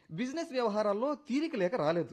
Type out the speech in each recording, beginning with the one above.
Business వ్యవహారాల్లో తీరిక లేక రాలేదు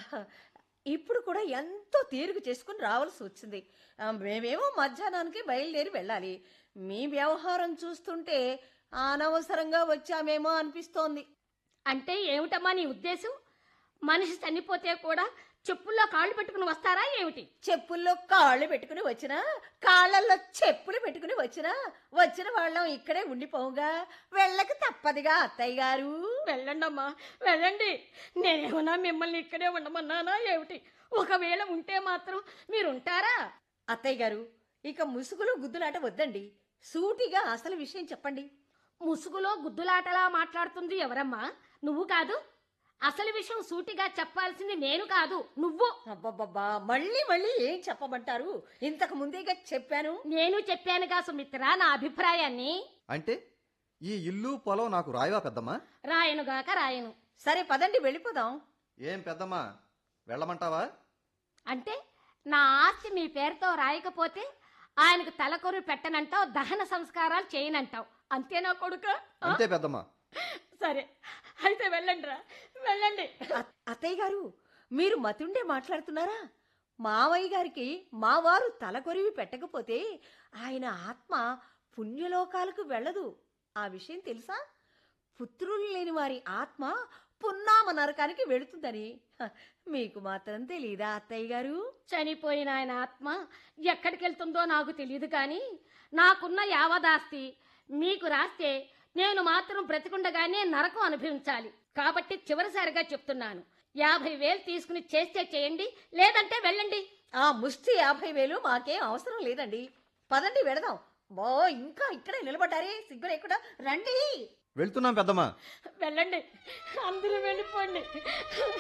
ఇప్పుడు కూడా ఎంతో తీరుగు చేసుకుని రావాల్సి వచ్చింది ఆ, మేమేమో మధ్యాహ్నానికి బయలుదేరి వెళ్ళాలి మీ వ్యవహారం చూస్తుంటే అనవసరంగా వచ్చామేమో అనిపిస్తోంది అంటే ఏమిటమ్మా నీ ఉద్దేశం మనిషి చనిపోతే కూడా చెప్పుల్లో కాళ్ళు పెట్టుకుని వస్తారా ఏమిటి చెప్పుల్లో కాళ్ళు పెట్టుకుని వచ్చినా కాళ్ళల్లో చెప్పులు పెట్టుకుని వచ్చినా వచ్చిన వాళ్ళం ఇక్కడే ఉండిపోవుగా వెళ్ళక తప్పదుగా అత్తయ్య గారు వెళ్ళండమ్మా వెళ్ళండి నేనేమన్నా మిమ్మల్ని ఇక్కడే ఉండమన్నానా ఏమిటి ఒకవేళ ఉంటే మాత్రం మీరు ఉంటారా అత్తయ్య గారు ఇక ముసుగులో గుద్దులాట వద్దండి సూటిగా అసలు విషయం చెప్పండి ముసుగులో గుద్దులాటలా మాట్లాడుతుంది ఎవరమ్మా నువ్వు కాదు అసలు విషయం సూటిగా చెప్పాల్సింది నేను కాదు నువ్వు అబ్బబ్బబ్బా మళ్ళీ మళ్ళీ ఏం చెప్పమంటారు ఇంతకు ముందేగా చెప్పాను నేను చెప్పానుగా సుమిత్ర నా అభిప్రాయాన్ని అంటే ఈ ఇల్లు పొలం నాకు రాయవా పెద్దమ్మా రాయనుగాక రాయను సరే పదండి వెళ్ళిపోదాం ఏం పెద్దమ్మా వెళ్ళమంటావా అంటే నా ఆస్తి మీ పేరుతో రాయకపోతే ఆయనకు తలకొరు పెట్టనంటావు దహన సంస్కారాలు చేయనంటావు అంతేనా కొడుక ఆ? అంతే పెద్దమ్మా సరే అయితే వెళ్ళండి రా వెళ్ళండి అ- అత్తయ్య గారు మీరు మతుండే మాట్లాడుతున్నారా మావయ్య గారికి మా వారు తలకొరివి పెట్టకపోతే ఆయన ఆత్మ పుణ్యలోకాలకు వెళ్ళదు ఆ విషయం తెలుసా పుత్రులు లేని వారి ఆత్మ పున్నామ నరకానికి వెళుతుందని హ, మీకు మాత్రం తెలీదా అత్తయ్య గారు చనిపోయిన ఆయన ఆత్మ ఎక్కడికి వెళ్తుందో నాకు తెలియదు కానీ నాకున్న యావదాస్తి మీకు రాస్తే నేను మాత్రం బ్రతికుండగానే నరకం అనుభవించాలి కాబట్టి చివరిసారిగా చెప్తున్నాను యాభై వేలు తీసుకుని చేస్తే చేయండి లేదంటే వెళ్ళండి ఆ ముష్టి యాభై వేలు మాకేం అవసరం లేదండి పదండి వెడదాం బో ఇంకా ఇక్కడే నిలబడ్డారే సిగ్గు లేకుండా రండి వెళ్తున్నాం పెద్దమ్మా వెళ్ళండి అందరూ వెళ్ళిపోండి